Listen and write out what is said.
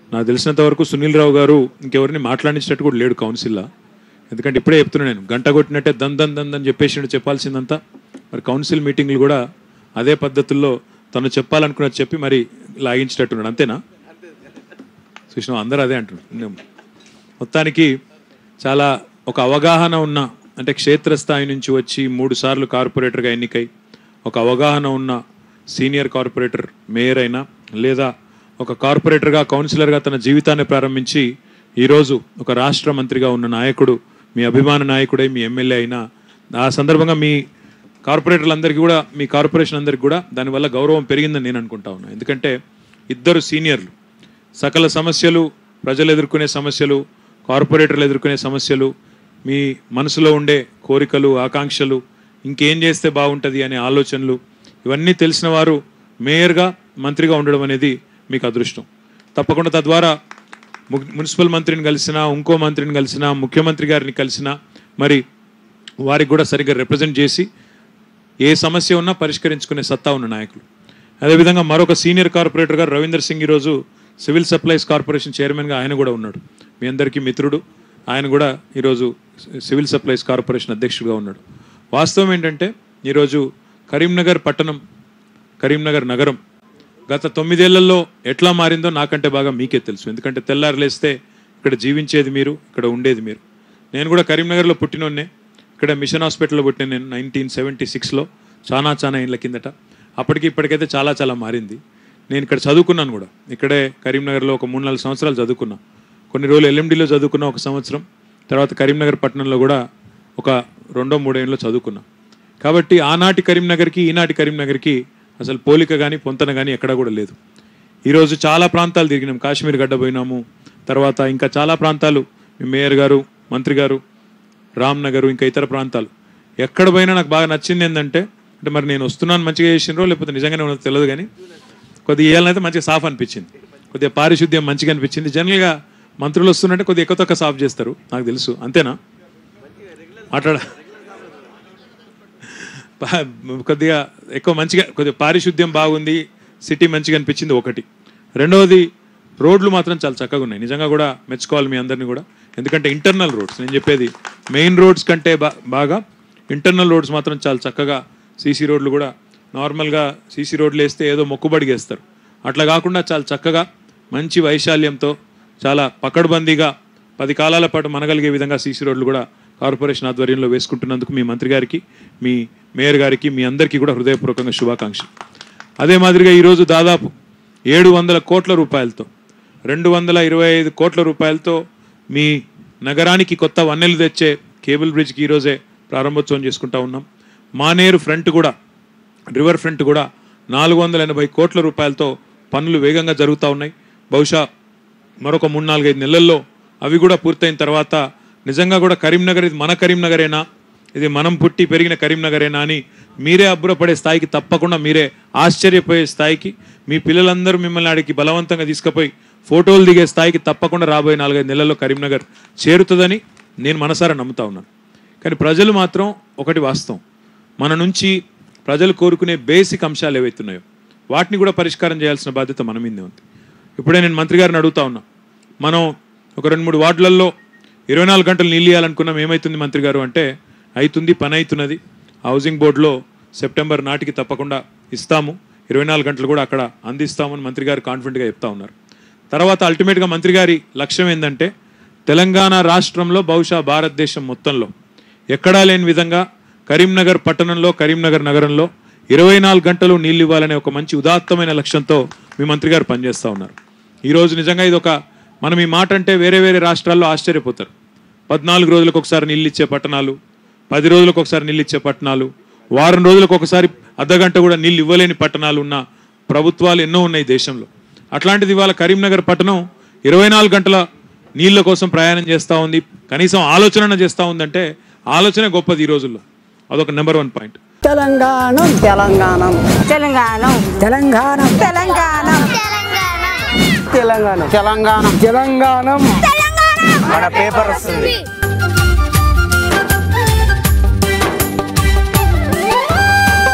నాకు తెలిసినంత వరకు సునీల్ రావు గారు ఇంకెవరిని మాట్లాడించినట్టు కూడా లేడు కౌన్సిల్లో ఎందుకంటే ఇప్పుడే చెప్తున్నా నేను గంట కొట్టినట్టే దన్ దన్ దన్ అని చెప్పేసి చెప్పాల్సిందంతా మరి కౌన్సిల్ మీటింగ్లు కూడా అదే పద్ధతుల్లో తను చెప్పాలనుకున్నది చెప్పి మరి లాగించేటట్టున్నాడు అంతేనా చూసిన అందరూ అదే అంటున్నారు మొత్తానికి చాలా ఒక అవగాహన ఉన్న అంటే క్షేత్రస్థాయి నుంచి వచ్చి మూడు సార్లు కార్పొరేటర్గా ఎన్నికై ఒక అవగాహన ఉన్న సీనియర్ కార్పొరేటర్ మేయర్ అయినా లేదా ఒక కార్పొరేటర్గా కౌన్సిలర్గా తన జీవితాన్ని ప్రారంభించి ఈరోజు ఒక రాష్ట్ర మంత్రిగా ఉన్న నాయకుడు మీ అభిమాన నాయకుడై మీ ఎమ్మెల్యే అయినా ఆ సందర్భంగా మీ కార్పొరేటర్లందరికీ కూడా మీ కార్పొరేషన్ అందరికీ కూడా దానివల్ల గౌరవం పెరిగిందని నేను అనుకుంటా ఉన్నాను ఎందుకంటే ఇద్దరు సీనియర్లు సకల సమస్యలు ప్రజలు ఎదుర్కొనే సమస్యలు కార్పొరేటర్లు ఎదుర్కొనే సమస్యలు మీ మనసులో ఉండే కోరికలు ఆకాంక్షలు ఇంకేం చేస్తే బాగుంటుంది అనే ఆలోచనలు ఇవన్నీ తెలిసిన వారు మేయర్గా మంత్రిగా ఉండడం అనేది మీకు అదృష్టం తప్పకుండా తద్వారా ము- మున్సిపల్ మంత్రిని కలిసినా ఇంకో మంత్రిని కలిసినా ముఖ్యమంత్రి గారిని కలిసినా మరి వారికి కూడా సరిగ్గా రిప్రజెంట్ చేసి ఏ సమస్య ఉన్నా పరిష్కరించుకునే సత్తా ఉన్న నాయకులు అదేవిధంగా మరొక సీనియర్ కార్పొరేటర్ గారు రవీందర్ సింగ్ ఈరోజు సివిల్ సప్లైస్ కార్పొరేషన్ చైర్మన్గా ఆయన కూడా ఉన్నాడు మీ అందరికీ మిత్రుడు ఆయన కూడా ఈరోజు సివిల్ సప్లైస్ కార్పొరేషన్ అధ్యక్షుడిగా ఉన్నాడు వాస్తవం ఏంటంటే ఈరోజు కరీంనగర్ పట్టణం కరీంనగర్ నగరం గత తొమ్మిదేళ్లలో ఎట్లా మారిందో నాకంటే బాగా మీకే తెలుసు ఎందుకంటే తెల్లారు లేస్తే ఇక్కడ జీవించేది మీరు ఇక్కడ ఉండేది మీరు నేను కూడా కరీంనగర్లో పుట్టినోన్నే ఇక్కడ మిషన్ హాస్పిటల్లో పుట్టిన నేను నైన్టీన్ సెవెంటీ సిక్స్లో చాలా చాలా ఏళ్ళ కిందట అప్పటికి ఇప్పటికైతే చాలా చాలా మారింది నేను ఇక్కడ చదువుకున్నాను కూడా ఇక్కడే కరీంనగర్లో ఒక మూడు నాలుగు సంవత్సరాలు చదువుకున్నా కొన్ని రోజులు ఎల్ఎండిలో చదువుకున్నా ఒక సంవత్సరం తర్వాత కరీంనగర్ పట్టణంలో కూడా ఒక రెండో మూడేళ్ళలో చదువుకున్నా కాబట్టి ఆనాటి కరీంనగర్కి ఈనాటి కరీంనగర్కి అసలు పోలిక కానీ పొంతన కానీ ఎక్కడా కూడా లేదు ఈరోజు చాలా ప్రాంతాలు తిరిగినాం కాశ్మీర్ గడ్డ పోయినాము తర్వాత ఇంకా చాలా ప్రాంతాలు మీ మేయర్ గారు మంత్రి గారు రామ్ నగర్ ఇంకా ఇతర ప్రాంతాలు ఎక్కడ పోయినా నాకు బాగా నచ్చింది ఏంటంటే అంటే మరి నేను వస్తున్నాను మంచిగా చేసినరో లేకపోతే నిజంగానే ఉన్నదో తెలియదు కానీ కొద్దిగా ఏళ్ళనైతే మంచిగా సాఫ్ అనిపించింది కొద్దిగా పారిశుద్ధ్యం మంచిగా అనిపించింది జనరల్గా మంత్రులు వస్తున్నట్టే కొద్దిగా ఎక్కువ తక్కువ సాఫ్ చేస్తారు నాకు తెలుసు అంతేనా మాట్లాడ పా- కొద్దిగా ఎక్కువ మంచిగా కొద్దిగా పారిశుద్ధ్యం బాగుంది సిటీ మంచిగా అనిపించింది ఒకటి రెండవది రోడ్లు మాత్రం చాలా చక్కగా ఉన్నాయి నిజంగా కూడా మెచ్చుకోవాలి మీ అందరినీ కూడా ఎందుకంటే ఇంటర్నల్ రోడ్స్ నేను చెప్పేది మెయిన్ రోడ్స్ కంటే బా బాగా ఇంటర్నల్ రోడ్స్ మాత్రం చాలా చక్కగా సీసీ రోడ్లు కూడా నార్మల్గా సీసీ రోడ్లు వేస్తే ఏదో మొక్కుబడిగా వేస్తారు అట్లా కాకుండా చాలా చక్కగా మంచి వైశాల్యంతో చాలా పకడ్బందీగా పది కాలాల పాటు మనగలిగే విధంగా సీసీ రోడ్లు కూడా కార్పొరేషన్ ఆధ్వర్యంలో వేసుకుంటున్నందుకు మీ మంత్రి గారికి మీ మేయర్ గారికి మీ అందరికీ కూడా హృదయపూర్వకంగా శుభాకాంక్షలు అదే మాదిరిగా ఈరోజు దాదాపు ఏడు వందల కోట్ల రూపాయలతో రెండు వందల ఇరవై ఐదు కోట్ల రూపాయలతో మీ నగరానికి కొత్త వన్నెలు తెచ్చే కేబుల్ బ్రిడ్జ్కి ఈరోజే ప్రారంభోత్సవం చేసుకుంటా ఉన్నాం మానేరు ఫ్రంట్ కూడా రివర్ ఫ్రంట్ కూడా నాలుగు వందల ఎనభై కోట్ల రూపాయలతో పనులు వేగంగా జరుగుతూ ఉన్నాయి బహుశా మరొక మూడు నాలుగైదు నెలల్లో అవి కూడా పూర్తయిన తర్వాత నిజంగా కూడా కరీంనగర్ ఇది మన కరీంనగరేనా ఇది మనం పుట్టి పెరిగిన కరీంనగరేనా అని మీరే అబ్బురపడే స్థాయికి తప్పకుండా మీరే ఆశ్చర్యపోయే స్థాయికి మీ పిల్లలందరూ మిమ్మల్ని ఆడికి బలవంతంగా తీసుకుపోయి ఫోటోలు దిగే స్థాయికి తప్పకుండా రాబోయే నాలుగైదు నెలల్లో కరీంనగర్ చేరుతుందని నేను మనసారా నమ్ముతా ఉన్నాను కానీ ప్రజలు మాత్రం ఒకటి వాస్తవం మన నుంచి ప్రజలు కోరుకునే బేసిక్ అంశాలు ఏవైతున్నాయో వాటిని కూడా పరిష్కారం చేయాల్సిన బాధ్యత మన మీదే ఉంది ఇప్పుడే నేను మంత్రి గారిని అడుగుతా ఉన్నా మనం ఒక రెండు మూడు వార్డులలో ఇరవై నాలుగు గంటలు నీళ్ళు ఇవ్వాలనుకున్నాం ఏమవుతుంది మంత్రి గారు అంటే అవుతుంది పని అవుతున్నది హౌసింగ్ బోర్డులో సెప్టెంబర్ నాటికి తప్పకుండా ఇస్తాము ఇరవై నాలుగు గంటలు కూడా అక్కడ అందిస్తామని మంత్రి గారు కాన్ఫిడెంట్గా చెప్తా ఉన్నారు తర్వాత అల్టిమేట్గా మంత్రి గారి లక్ష్యం ఏంటంటే తెలంగాణ రాష్ట్రంలో బహుశా భారతదేశం మొత్తంలో ఎక్కడా లేని విధంగా కరీంనగర్ పట్టణంలో కరీంనగర్ నగరంలో ఇరవై నాలుగు గంటలు నీళ్ళు ఇవ్వాలనే ఒక మంచి ఉదాత్తమైన లక్ష్యంతో మీ మంత్రి గారు పనిచేస్తూ ఉన్నారు ఈరోజు నిజంగా ఇది ఒక మనం ఈ మాట అంటే వేరే వేరే రాష్ట్రాల్లో ఆశ్చర్యపోతారు పద్నాలుగు రోజులకు ఒకసారి నీళ్ళు ఇచ్చే పట్టణాలు పది రోజులకు ఒకసారి నీళ్ళు ఇచ్చే పట్టణాలు వారం రోజులకు ఒకసారి అర్ధగంట కూడా నీళ్ళు ఇవ్వలేని పట్టణాలు ఉన్న ప్రభుత్వాలు ఎన్నో ఉన్నాయి దేశంలో అట్లాంటిది ఇవాళ కరీంనగర్ పట్టణం ఇరవై నాలుగు గంటల నీళ్ళ కోసం ప్రయాణం చేస్తూ ఉంది కనీసం ఆలోచన చేస్తూ ఉందంటే ఆలోచనే గొప్పది ఈ రోజుల్లో అదొక number one point Telangana Telangana Telangana Telangana Telangana Telangana Telangana Telangana మన పేపర్ వస్తుంది